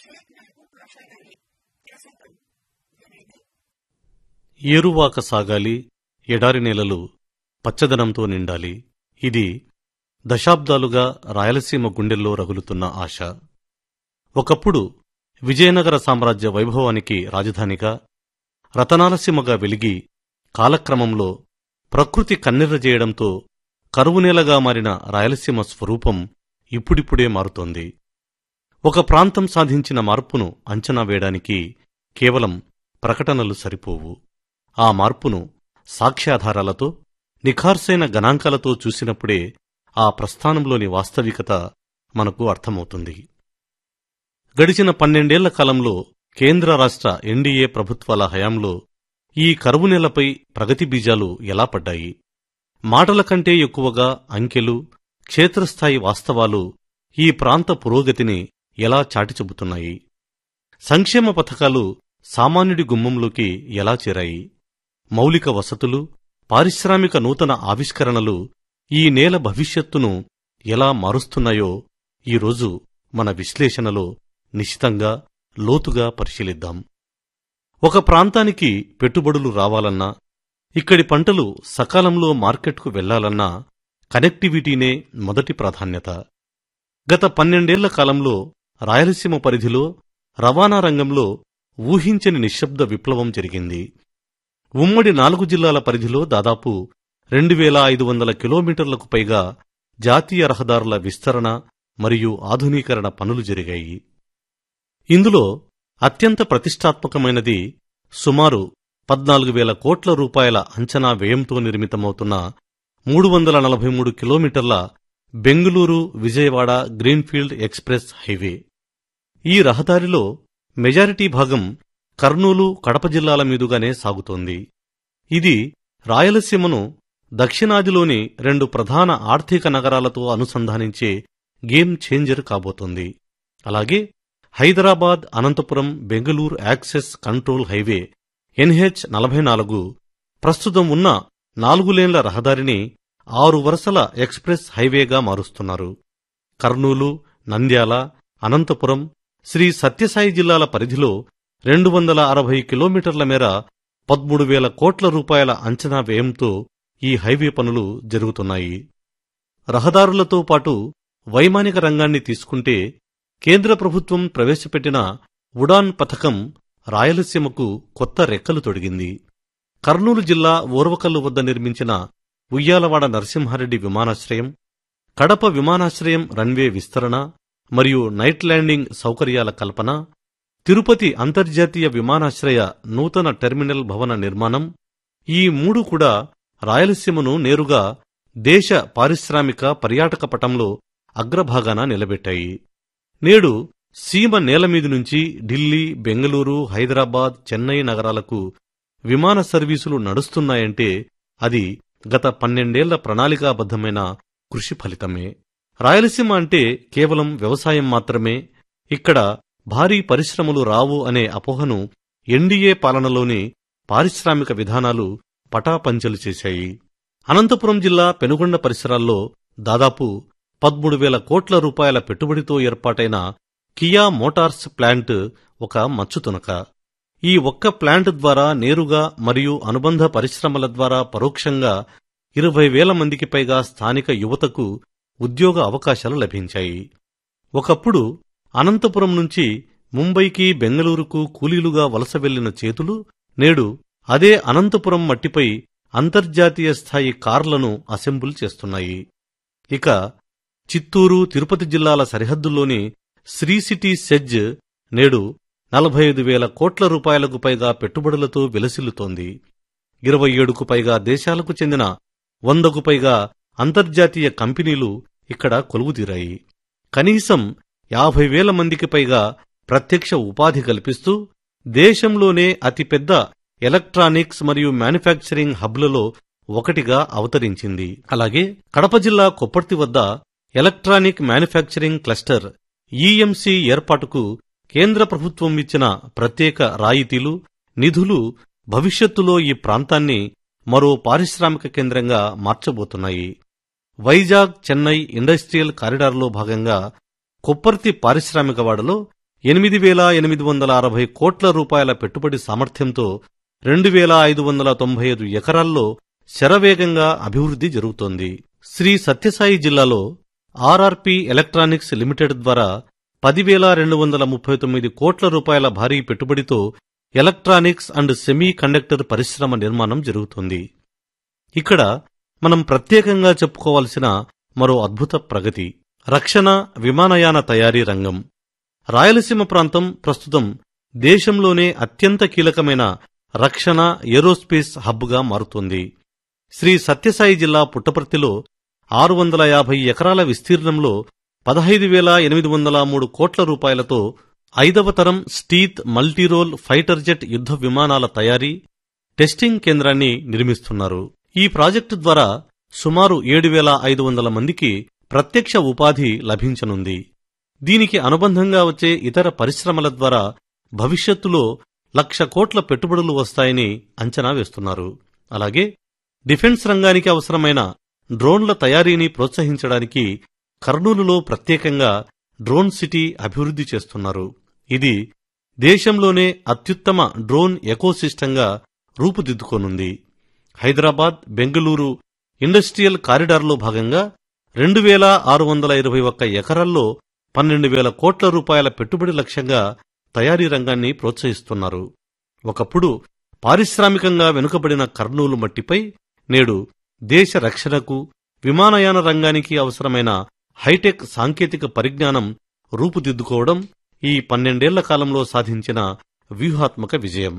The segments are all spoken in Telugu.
ఏరువాక సాగాలి ఎడారి నేలలు పచ్చదనంతో నిండాలి ఇది దశాబ్దాలుగా రాయలసీమ గుండెల్లో రగులుతున్న ఆశ ఒకప్పుడు విజయనగర సామ్రాజ్య వైభవానికి రాజధానిగా రతనాలసీమగా వెలిగి కాలక్రమంలో ప్రకృతి కన్నెర్రజేయడంతో కరువునేలగా మారిన రాయలసీమ స్వరూపం ఇప్పుడిప్పుడే మారుతోంది ఒక ప్రాంతం సాధించిన మార్పును అంచనా వేయడానికి కేవలం ప్రకటనలు సరిపోవు ఆ మార్పును సాక్ష్యాధారాలతో నిఖార్సైన గణాంకాలతో చూసినప్పుడే ఆ ప్రస్థానంలోని వాస్తవికత మనకు అర్థమవుతుంది గడిచిన పన్నెండేళ్ల కాలంలో కేంద్ర రాష్ట్ర ఎన్డీఏ ప్రభుత్వాల హయాంలో ఈ కరువు నెలపై ప్రగతి బీజాలు ఎలా పడ్డాయి మాటల కంటే ఎక్కువగా అంకెలు క్షేత్రస్థాయి వాస్తవాలు ఈ ప్రాంత పురోగతిని ఎలా చాటి చెబుతున్నాయి సంక్షేమ పథకాలు సామాన్యుడి గుమ్మంలోకి ఎలా చేరాయి మౌలిక వసతులు పారిశ్రామిక నూతన ఆవిష్కరణలు ఈ నేల భవిష్యత్తును ఎలా మారుస్తున్నాయో ఈరోజు మన విశ్లేషణలో నిశితంగా లోతుగా పరిశీలిద్దాం ఒక ప్రాంతానికి పెట్టుబడులు రావాలన్నా ఇక్కడి పంటలు సకాలంలో మార్కెట్కు వెళ్లాలన్నా కనెక్టివిటీనే మొదటి ప్రాధాన్యత గత పన్నెండేళ్ల కాలంలో రాయలసీమ పరిధిలో రవాణా రంగంలో ఊహించని నిశ్శబ్ద విప్లవం జరిగింది ఉమ్మడి నాలుగు జిల్లాల పరిధిలో దాదాపు రెండు వేల ఐదు వందల కిలోమీటర్లకు పైగా జాతీయ రహదారుల విస్తరణ మరియు ఆధునీకరణ పనులు జరిగాయి ఇందులో అత్యంత ప్రతిష్టాత్మకమైనది సుమారు పద్నాలుగు వేల కోట్ల రూపాయల అంచనా వ్యయంతో నిర్మితమవుతున్న మూడు వందల నలభై మూడు కిలోమీటర్ల Bengaluru Vijayawada greenfield express highway ఈ రహదారిలో మెజారిటీ భాగం కర్నూలు కడప జిల్లాల మీదుగానే సాగుతోంది ఇది రాయలసీమను దక్షిణాదిలోని రెండు ప్రధాన ఆర్థిక నగరాలతో అనుసంధానించే గేమ్ ఛేంజర్ కాబోతోంది అలాగే Hyderabad Anantapuram Bengaluru access control highway NH నలభై నాలుగు ప్రస్తుతం ఉన్న నాలుగు లేన్ల రహదారిని ఆరు వరుసల ఎక్స్ప్రెస్ హైవేగా మారుస్తున్నారు కర్నూలు నంద్యాల అనంతపురం శ్రీ సత్యసాయి జిల్లాల పరిధిలో రెండు వందల అరవై కిలోమీటర్ల మేర పదమూడు వేల కోట్ల రూపాయల అంచనా వ్యయంతో ఈ హైవే పనులు జరుగుతున్నాయి రహదారులతో పాటు వైమానిక రంగాన్ని తీసుకుంటే కేంద్ర ప్రభుత్వం ప్రవేశపెట్టిన ఉడాన్ పథకం రాయలసీమకు కొత్త రెక్కలు తొడిగింది కర్నూలు జిల్లా ఓర్వకల్లు వద్ద నిర్మించిన ఉయ్యాలవాడ నరసింహారెడ్డి విమానాశ్రయం కడప విమానాశ్రయం రన్వే విస్తరణ మరియు నైట్ ల్యాండింగ్ సౌకర్యాల కల్పన తిరుపతి అంతర్జాతీయ విమానాశ్రయ నూతన టెర్మినల్ భవన నిర్మాణం ఈ మూడు కూడా రాయలసీమను నేరుగా దేశ పారిశ్రామిక పర్యాటక పటంలో అగ్రభాగాన నిలబెట్టాయి నేడు సీమ నేలమీది నుంచి ఢిల్లీ బెంగళూరు హైదరాబాద్ చెన్నై నగరాలకు విమాన సర్వీసులు నడుస్తున్నాయంటే అది గత పన్నెండేళ్ల ప్రణాళికాబద్ధమైన కృషి ఫలితమే రాయలసీమ అంటే కేవలం వ్యవసాయం మాత్రమే ఇక్కడ భారీ పరిశ్రమలు రావు అనే అపోహను ఎన్డీఏ పాలనలోని పారిశ్రామిక విధానాలు పటాపంచలు చేశాయి అనంతపురం జిల్లా పెనుగొండ పరిసరాల్లో దాదాపు పదమూడు వేల కోట్ల రూపాయల పెట్టుబడితో ఏర్పాటైన కియా మోటార్స్ ప్లాంట్ ఒక మచ్చుతునక ఈ ఒక్క ప్లాంట్ ద్వారా నేరుగా మరియు అనుబంధ పరిశ్రమల ద్వారా పరోక్షంగా ఇరవై వేల మందికి పైగా స్థానిక యువతకు ఉద్యోగ అవకాశాలు లభించాయి ఒకప్పుడు అనంతపురం నుంచి ముంబైకి బెంగళూరుకు కూలీలుగా వలస వెళ్లిన చేతులు నేడు అదే అనంతపురం మట్టిపై అంతర్జాతీయ స్థాయి కార్లను అసెంబుల్ చేస్తున్నాయి ఇక చిత్తూరు తిరుపతి జిల్లాల సరిహద్దుల్లోని శ్రీ సిటీ సెజ్ నేడు నలభై ఐదు వేల కోట్ల రూపాయలకు పైగా పెట్టుబడులతో విలసిల్లుతోంది ఇరవై ఏడుకు పైగా దేశాలకు చెందిన వందకు పైగా అంతర్జాతీయ కంపెనీలు ఇక్కడ కొలువుదీరాయి కనీసం యాభై వేల మందికి పైగా ప్రత్యక్ష ఉపాధి కల్పిస్తూ దేశంలోనే అతిపెద్ద ఎలక్ట్రానిక్స్ మరియు మ్యానుఫ్యాక్చరింగ్ హబ్లలో ఒకటిగా అవతరించింది అలాగే కడప జిల్లా కొప్పర్తి వద్ద ఎలక్ట్రానిక్ మ్యానుఫ్యాక్చరింగ్ క్లస్టర్ ఈఎంసీ ఏర్పాటుకు కేంద్ర ప్రభుత్వం ఇచ్చిన ప్రత్యేక రాయితీలు నిధులు భవిష్యత్తులో ఈ ప్రాంతాన్ని మరో పారిశ్రామిక కేంద్రంగా మార్చబోతున్నాయి వైజాగ్ చెన్నై ఇండస్ట్రియల్ కారిడార్లో భాగంగా కొప్పర్తి పారిశ్రామికవాడలో ఎనిమిది వేల ఎనిమిది వందల అరవై కోట్ల రూపాయల పెట్టుబడి సామర్థ్యంతో రెండు వేల ఐదు వందల తొంభై ఐదు ఎకరాల్లో శరవేగంగా అభివృద్ధి జరుగుతోంది శ్రీ సత్యసాయి జిల్లాలో ఆర్ఆర్పి ఎలక్ట్రానిక్స్ లిమిటెడ్ ద్వారా పదివేల రెండు వందల ముప్పై తొమ్మిది కోట్ల రూపాయల భారీ పెట్టుబడితో ఎలక్ట్రానిక్స్ అండ్ సెమీ కండక్టర్ పరిశ్రమ నిర్మాణం జరుగుతోంది ఇక్కడ మనం ప్రత్యేకంగా చెప్పుకోవాల్సిన మరో అద్భుత ప్రగతి రక్షణ విమానయాన తయారీ రంగం రాయలసీమ ప్రాంతం ప్రస్తుతం దేశంలోనే అత్యంత కీలకమైన రక్షణ ఏరోస్పేస్ హబ్గా మారుతోంది శ్రీ సత్యసాయి జిల్లా పుట్టపర్తిలో ఆరు వందల యాభై ఎకరాల విస్తీర్ణంలో పదహైదు వేల ఎనిమిది వందల మూడు కోట్ల రూపాయలతో ఐదవ తరం స్టీత్ మల్టీరోల్ ఫైటర్ జెట్ యుద్ధ విమానాల తయారీ టెస్టింగ్ కేంద్రాన్ని నిర్మిస్తున్నారు ఈ ప్రాజెక్టు ద్వారా సుమారు ఏడు వేల ఐదు వందల మందికి ప్రత్యక్ష ఉపాధి లభించనుంది దీనికి అనుబంధంగా వచ్చే ఇతర పరిశ్రమల ద్వారా భవిష్యత్తులో లక్ష కోట్ల పెట్టుబడులు వస్తాయని అంచనా వేస్తున్నారు అలాగే డిఫెన్స్ రంగానికి అవసరమైన డ్రోన్ల తయారీని ప్రోత్సహించడానికి కర్నూలులో ప్రత్యేకంగా డ్రోన్ సిటీ అభివృద్ధి చేస్తున్నారు ఇది దేశంలోనే అత్యుత్తమ డ్రోన్ ఎకోసిస్టంగా రూపుదిద్దుకోనుంది హైదరాబాద్ బెంగళూరు ఇండస్ట్రియల్ కారిడార్లో భాగంగా రెండు వేల ఆరు వందల ఇరవై ఒక్క ఎకరాల్లో పన్నెండు వేల కోట్ల రూపాయల పెట్టుబడి లక్ష్యంగా తయారీ రంగాన్ని ప్రోత్సహిస్తున్నారు ఒకప్పుడు పారిశ్రామికంగా వెనుకబడిన కర్నూలు మట్టిపై నేడు దేశ రక్షణకు విమానయాన రంగానికి అవసరమైన హైటెక్ సాంకేతిక పరిజ్ఞానం రూపుదిద్దుకోవడం ఈ పన్నెండేళ్ల కాలంలో సాధించిన వ్యూహాత్మక విజయం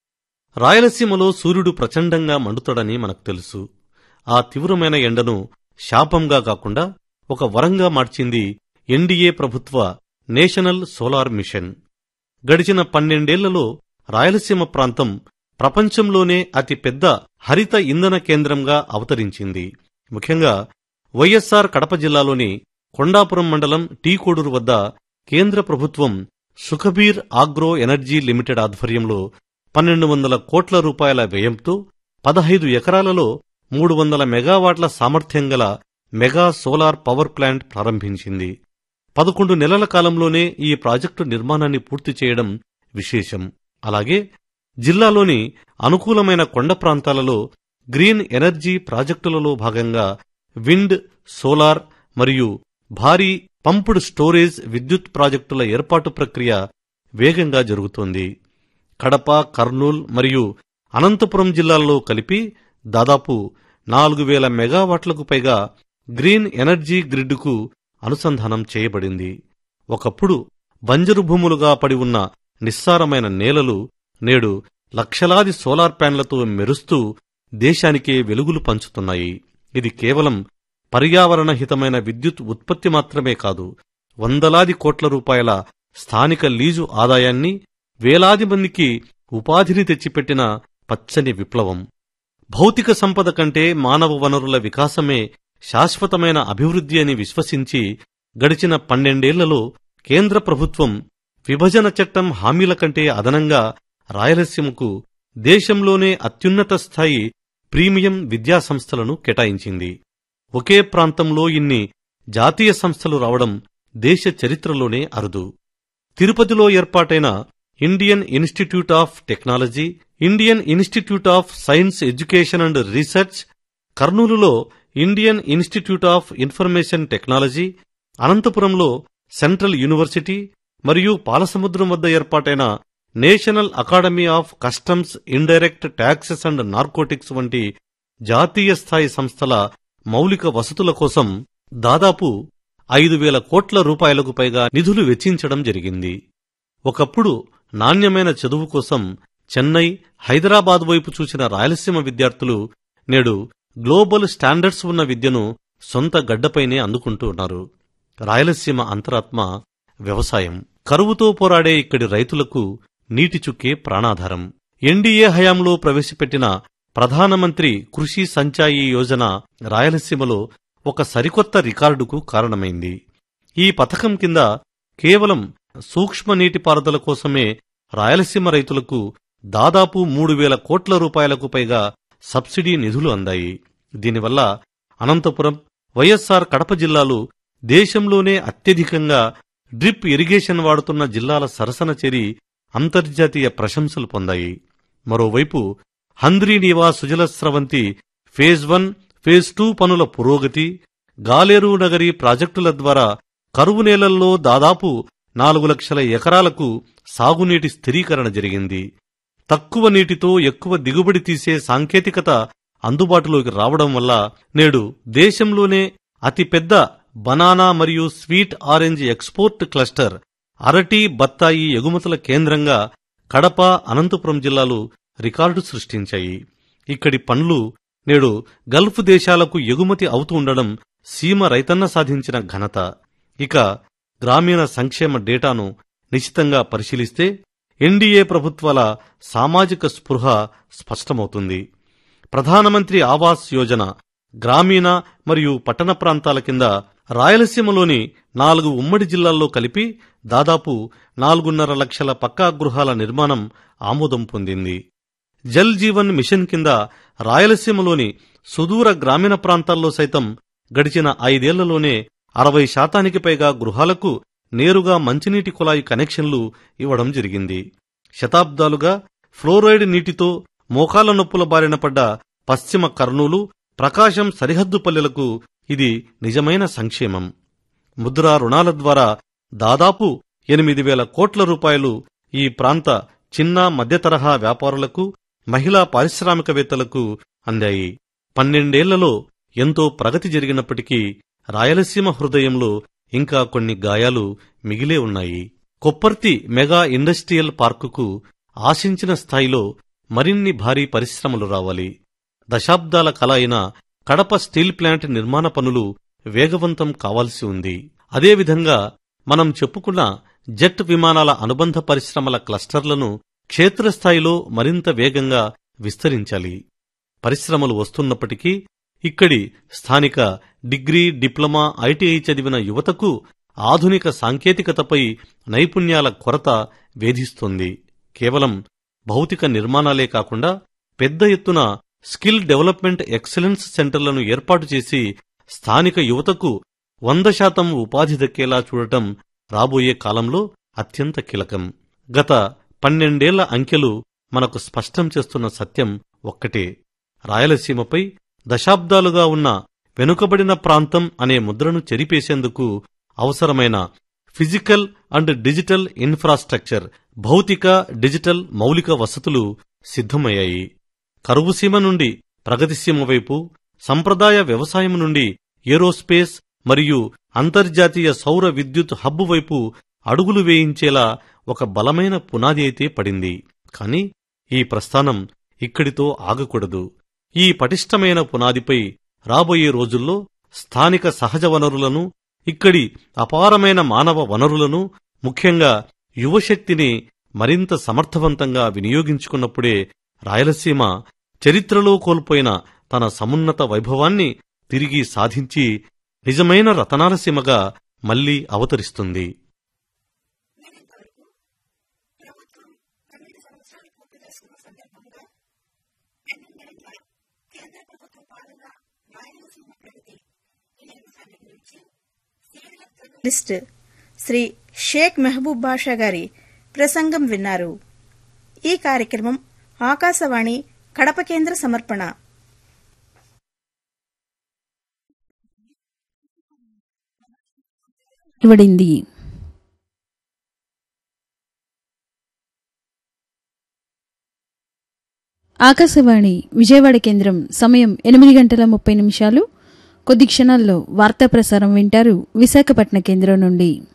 రాయలసీమలో సూర్యుడు ప్రచండంగా మండుతాడని మనకు తెలుసు ఆ తీవ్రమైన ఎండను శాపంగా కాకుండా ఒక వరంగా మార్చింది ఎన్డీఏ ప్రభుత్వ నేషనల్ సోలార్ మిషన్ గడిచిన పన్నెండేళ్లలో రాయలసీమ ప్రాంతం ప్రపంచంలోనే అతి పెద్ద హరిత ఇంధన కేంద్రంగా అవతరించింది ముఖ్యంగా వైఎస్సార్ కడప జిల్లాలోని కొండాపురం మండలం టీకోడూరు వద్ద కేంద్ర ప్రభుత్వం సుఖబీర్ ఆగ్రో ఎనర్జీ లిమిటెడ్ ఆధ్వర్యంలో పన్నెండు వందల కోట్ల రూపాయల వ్యయంతో పదహైదు ఎకరాలలో మూడు వందల మెగావాట్ల సామర్థ్యం గల మెగా సోలార్ పవర్ ప్లాంట్ ప్రారంభించింది పదకొండు నెలల కాలంలోనే ఈ ప్రాజెక్టు నిర్మాణాన్ని పూర్తి చేయడం విశేషం అలాగే జిల్లాలోని అనుకూలమైన కొండ ప్రాంతాలలో గ్రీన్ ఎనర్జీ ప్రాజెక్టులలో భాగంగా విండ్ సోలార్ మరియు భారీ పంప్డ్ స్టోరేజ్ విద్యుత్ ప్రాజెక్టుల ఏర్పాటు ప్రక్రియ వేగంగా జరుగుతోంది కడప కర్నూల్ మరియు అనంతపురం జిల్లాల్లో కలిపి దాదాపు నాలుగు వేల మెగావాట్లకు పైగా గ్రీన్ ఎనర్జీ గ్రిడ్కు అనుసంధానం చేయబడింది ఒకప్పుడు బంజరు భూములుగా పడి ఉన్న నిస్సారమైన నేలలు నేడు లక్షలాది సోలార్ ప్యాన్లతో మెరుస్తూ దేశానికే వెలుగులు పంచుతున్నాయి ఇది కేవలం పర్యావరణ హితమైన విద్యుత్ ఉత్పత్తి మాత్రమే కాదు వందలాది కోట్ల రూపాయల స్థానిక లీజు ఆదాయాన్ని వేలాది మందికి ఉపాధిని తెచ్చిపెట్టిన పచ్చని విప్లవం భౌతిక సంపద కంటే మానవ వనరుల వికాసమే శాశ్వతమైన అభివృద్ధి అని విశ్వసించి గడిచిన పన్నెండేళ్లలో కేంద్ర ప్రభుత్వం విభజన చట్టం హామీల కంటే అదనంగా రాయలసీమకు దేశంలోనే అత్యున్నత స్థాయి ప్రీమియం విద్యా సంస్థలను కేటాయించింది ఒకే ప్రాంతంలో ఇన్ని జాతీయ సంస్థలు రావడం దేశ చరిత్రలోనే అరుదు తిరుపతిలో ఏర్పాటైన Indian Institute of Technology Indian Institute of Science Education and Research కర్నూలులో Indian Institute of Information Technology అనంతపురంలో సెంట్రల్ యూనివర్సిటీ మరియు పాలసముద్రం వద్ద ఏర్పాటైన National Academy of Customs Indirect Taxes and Narcotics వంటి జాతీయ స్థాయి సంస్థల మౌలిక వసతుల కోసం దాదాపు ఐదు వేల కోట్ల రూపాయలకు పైగా నిధులు వెచ్చించడం జరిగింది ఒకప్పుడు నాణ్యమైన చదువు కోసం చెన్నై హైదరాబాద్ వైపు చూసిన రాయలసీమ విద్యార్థులు నేడు గ్లోబల్ స్టాండర్డ్స్ ఉన్న విద్యను సొంత గడ్డపైనే అందుకుంటూ ఉన్నారు రాయలసీమ అంతరాత్మ వ్యవసాయం కరువుతో పోరాడే ఇక్కడి రైతులకు నీటి చుక్కే ప్రాణాధారం ఎన్డీఏ హయాంలో ప్రవేశపెట్టిన ప్రధానమంత్రి కృషి సంచాయి యోజన రాయలసీమలో ఒక సరికొత్త రికార్డుకు కారణమైంది ఈ పథకం కింద కేవలం సూక్ష్మ నీటిపారుదల కోసమే రాయలసీమ రైతులకు దాదాపు మూడు వేల కోట్ల రూపాయలకు పైగా సబ్సిడీ నిధులు అందాయి దీనివల్ల అనంతపురం వైఎస్సార్ కడప జిల్లాలు దేశంలోనే అత్యధికంగా డ్రిప్ ఇరిగేషన్ వాడుతున్న జిల్లాల సరసన చేరి అంతర్జాతీయ ప్రశంసలు పొందాయి మరోవైపు Handri Neeva Sujala Sravanthi phase one phase two పనుల పురోగతి గాలేరు నగరి ప్రాజెక్టుల ద్వారా కరువు నేలల్లో దాదాపు నాలుగు లక్షల ఎకరాలకు సాగునీటి స్థిరీకరణ జరిగింది తక్కువ నీటితో ఎక్కువ దిగుబడి తీసే సాంకేతికత అందుబాటులోకి రావడం వల్ల నేడు దేశంలోనే అతిపెద్ద బనానా మరియు స్వీట్ ఆరెంజ్ ఎక్స్పోర్ట్ క్లస్టర్ అరటి బత్తాయి ఎగుమతుల కేంద్రంగా కడప అనంతపురం జిల్లాలు రికార్డు సృష్టించాయి ఇక్కడి పండ్లు నేడు గల్ఫ్ దేశాలకు ఎగుమతి అవుతూ ఉండడం సీమ రైతన్న సాధించిన ఘనత ఇక గ్రామీణ సంక్షేమ డేటాను నిశితంగా పరిశీలిస్తే ఎన్డీఏ ప్రభుత్వాల సామాజిక స్పృహ స్పష్టమవుతుంది ప్రధానమంత్రి ఆవాస్ యోజన గ్రామీణ మరియు పట్టణ ప్రాంతాల కింద రాయలసీమలోని నాలుగు ఉమ్మడి జిల్లాల్లో కలిపి దాదాపు నాలుగున్నర లక్షల పక్కా గృహాల నిర్మాణం ఆమోదం పొందింది జల్ జీవన్ మిషన్ కింద రాయలసీమలోని సుదూర గ్రామీణ ప్రాంతాల్లో సైతం గడిచిన ఐదేళ్లలోనే అరవై శాతానికి పైగా గృహాలకు నేరుగా మంచినీటి కుళాయి కనెక్షన్లు ఇవ్వడం జరిగింది శతాబ్దాలుగా ఫ్లోరైడ్ నీటితో మోకాల నొప్పుల బారిన పడ్డ పశ్చిమ కర్నూలు ప్రకాశం సరిహద్దు పల్లెలకు ఇది నిజమైన సంక్షేమం ముద్రా రుణాల ద్వారా దాదాపు ఎనిమిది వేల కోట్ల రూపాయలు ఈ ప్రాంత చిన్న మధ్యతరహా వ్యాపారులకు మహిళా పారిశ్రామికవేత్తలకు అందాయి పన్నెండేళ్లలో ఎంతో ప్రగతి జరిగినప్పటికీ రాయలసీమ హృదయంలో ఇంకా కొన్ని గాయాలు మిగిలే ఉన్నాయి కొప్పర్తి మెగా ఇండస్ట్రియల్ పార్కుకు ఆశించిన స్థాయిలో మరిన్ని భారీ పరిశ్రమలు రావాలి దశాబ్దాల కల అయిన కడప స్టీల్ ప్లాంట్ నిర్మాణ పనులు వేగవంతం కావాల్సి ఉంది అదేవిధంగా మనం చెప్పుకున్న జెట్ విమానాల అనుబంధ పరిశ్రమల క్లస్టర్లను క్షేత్రస్థాయిలో మరింత వేగంగా విస్తరించాలి పరిశ్రమలు వస్తున్నప్పటికీ ఇక్కడి స్థానిక డిగ్రీ డిప్లొమా ఐటీఐ చదివిన యువతకు ఆధునిక సాంకేతికతపై నైపుణ్యాల కొరత వేధిస్తోంది కేవలం భౌతిక నిర్మాణాలే కాకుండా పెద్ద ఎత్తున స్కిల్ డెవలప్మెంట్ ఎక్సలెన్స్ సెంటర్లను ఏర్పాటు చేసి స్థానిక యువతకు వంద శాతం ఉపాధి దక్కేలా చూడటం రాబోయే కాలంలో అత్యంత కీలకం గత పన్నెండేళ్ల అంకెలు మనకు స్పష్టం చేస్తున్న సత్యం ఒక్కటే రాయలసీమపై దశాబ్దాలుగా ఉన్న వెనుకబడిన ప్రాంతం అనే ముద్రను చెరిపేసేందుకు అవసరమైన ఫిజికల్ అండ్ డిజిటల్ ఇన్ఫ్రాస్ట్రక్చర్ భౌతిక డిజిటల్ మౌలిక వసతులు సిద్ధమయ్యాయి కరువుసీమ నుండి ప్రగతిసీమ వైపు సంప్రదాయ వ్యవసాయం నుండి ఏరోస్పేస్ మరియు అంతర్జాతీయ సౌర విద్యుత్ హబ్ వైపు అడుగులు వేయించేలా ఒక బలమైన పునాది అయితే పడింది కాని ఈ ప్రస్థానం ఇక్కడితో ఆగకూడదు ఈ పటిష్టమైన పునాదిపై రాబోయే రోజుల్లో స్థానిక సహజ వనరులను ఇక్కడి అపారమైన మానవ వనరులను ముఖ్యంగా యువశక్తిని మరింత సమర్థవంతంగా వినియోగించుకున్నప్పుడే రాయలసీమ చరిత్రలో కోల్పోయిన తన సమున్నత వైభవాన్ని తిరిగి సాధించి నిజమైన రతనాల సీమగా మళ్లీ అవతరిస్తుంది లిస్ట్ శ్రీ షేక్ మెహబూబ్ బాషా గారి ప్రసంగం విన్నారు ఈ కార్యక్రమం ఆకాశవాణి కడప కేంద్ర సమర్పణ ఇవ్వడింది ఆకాశవాణి విజయవాడ కేంద్రం సమయం ఎనిమిది గంటల ముప్పై నిమిషాలు కొద్ది క్షణాల్లో వార్తా ప్రసారం వింటారు విశాఖపట్నం కేంద్రం నుండి